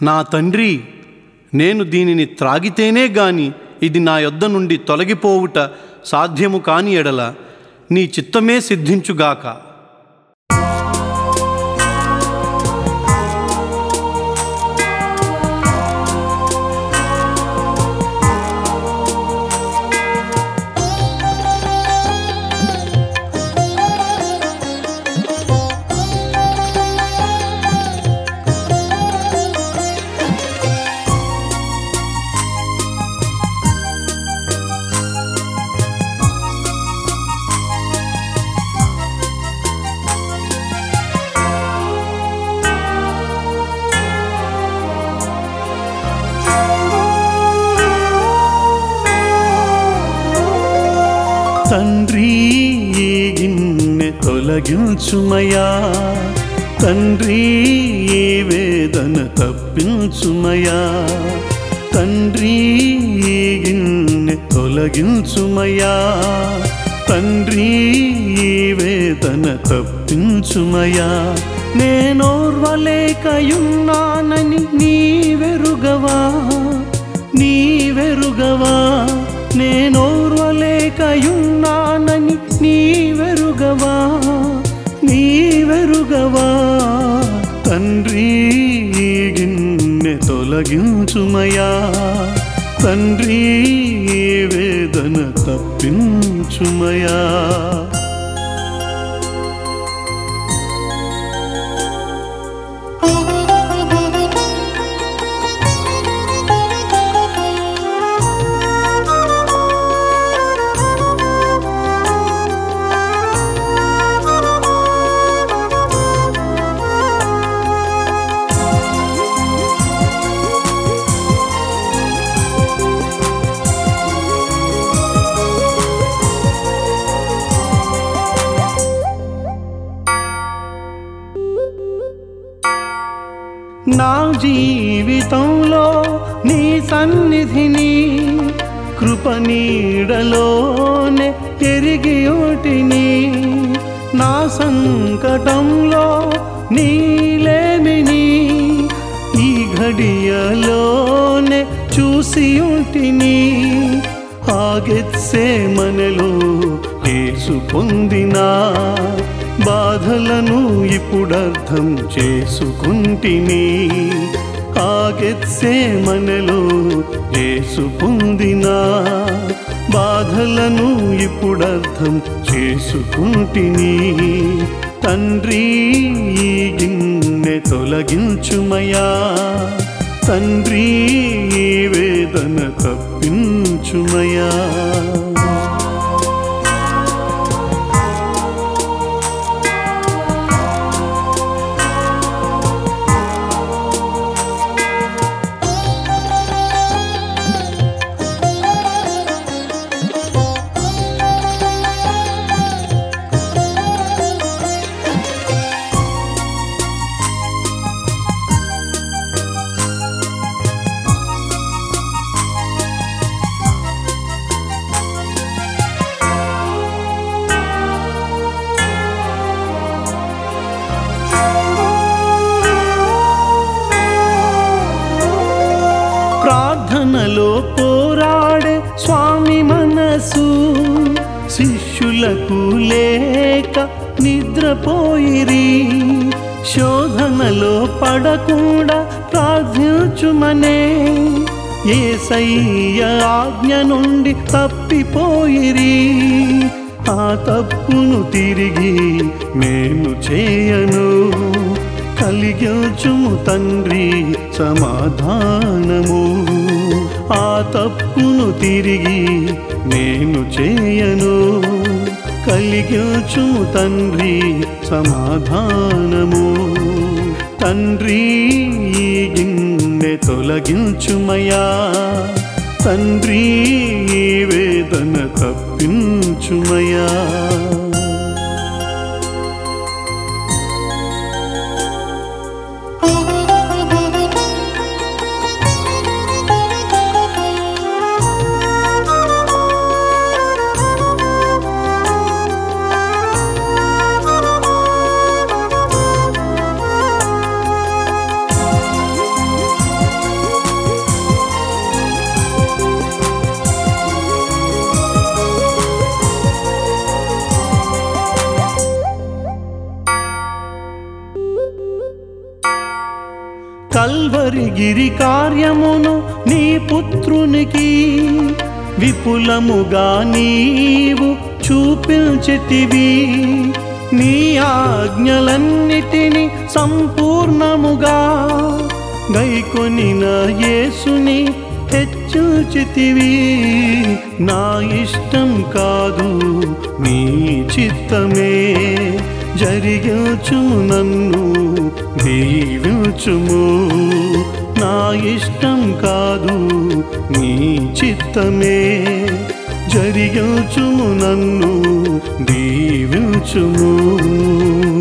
నా తండ్రి నేను దీనిని త్రాగితేనే గాని ఇది నా యొద్ద నుండి తొలగిపోవుట సాధ్యము కాని ఎడల నీ చిత్తమే సిద్ధించుగాక తండ్రి ఈ గిన్నె తొలగించుమయా తండ్రి ఈ వేదన తప్పించుమయా తండ్రి ఈ గిన్నె తొలగించుమయా తండ్రి ఈ వేదన తప్పించుమయా నేనోర్వలేకయున్నానని నీవెరుగవా నీవెరుగవా నేనోర్వలేకయున్నానని నీవెరుగవా నీవెరుగవా తండ్రి ఈ గిన్నె తొలగించుమయా తండ్రి ఈ వేదన తప్పించుమయా నా జీవితంలో నీ సన్నిధిని కృప నీడలోనే ఎరిగి ఓటిని నా సంకటంలో నీలేమిని ఈ ఘడియలోనే చూసి ఉంటిని ఆగెత్సే మనలో యేసు పొందినా బాధలను ఇప్పుడర్థం చేసుకుంటిని ఆగెత్సే మనలో యేసు పొందినా బాధలను ఇప్పుడర్థం చేసుకుంటిని తండ్రి ఈ గిన్నె తొలగించుమయా తండ్రి ఈ వేదన తప్పించుమయా ప్రార్థనలో పోరాడే స్వామి మనసు శిష్యులకు లేక నిద్రపోయిరి శోధనలో పడకుండా ప్రార్థించుమనే ఏసయ్య ఆజ్ఞ నుండి తప్పిపోయిరి ఆ తప్పును తిరిగి నేను చేయను కలిగించుము తండ్రి సమాధానము ఆ తప్పును తిరిగి నేను చేయను కలిగించుము తండ్రి సమాధానము తండ్రి ఈ గిన్నె తొలగించుమయా తండ్రి ఈ వేదన తప్పించుమయా కల్వరి గిరి కార్యమును నీ పుత్రునికి విపులముగా నీవు చూపించితివి నీ ఆజ్ఞలన్నిటిని సంపూర్ణముగా గైకొనిన యేసుని హెచ్చుచితివి నా ఇష్టం కాదు నీ చిత్తమే జరిగించు నన్ను దీవించుము నా ఇష్టం కాదు నీ చిత్తమే జరిగించుము నన్ను దీవించుము